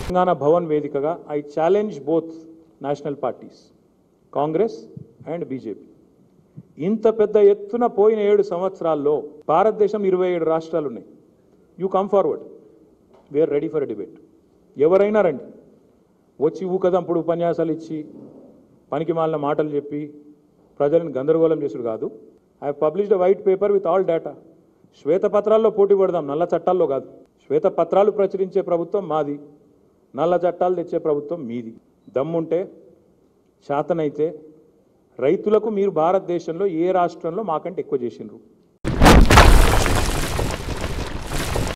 తెలంగాణ భవన్ వేదికగా I challenge both national parties Congress and BJP ఇంత పెద్ద ఎత్తున పోయిన ఏడు సంవత్సరాల్లో భారతదేశం ఇరవై ఏడు రాష్ట్రాలు ఉన్నాయి you come forward we are ready for debate ఎవరైనా రండి వచ్చి ఊకదంపుడు ఉపన్యాసాలు ఇచ్చి పనికి మాలిన మాటలు చెప్పి ప్రజలను గందరగోళం చేసుడు కాదు I published white paper with all data శ్వేతపత్రాల్లో పోటీ పడదాం నల్ల చట్టాల్లో కాదు శ్వేతపత్రాలు ప్రచురించే ప్రభుత్వం మాది నల్ల చట్టాలు తెచ్చే ప్రభుత్వం మీది దమ్ముంటే శాతనైతే రైతులకు మీరు భారతదేశంలో ఏ రాష్ట్రంలో మాకంటే ఎక్కువ చేసిండ్రు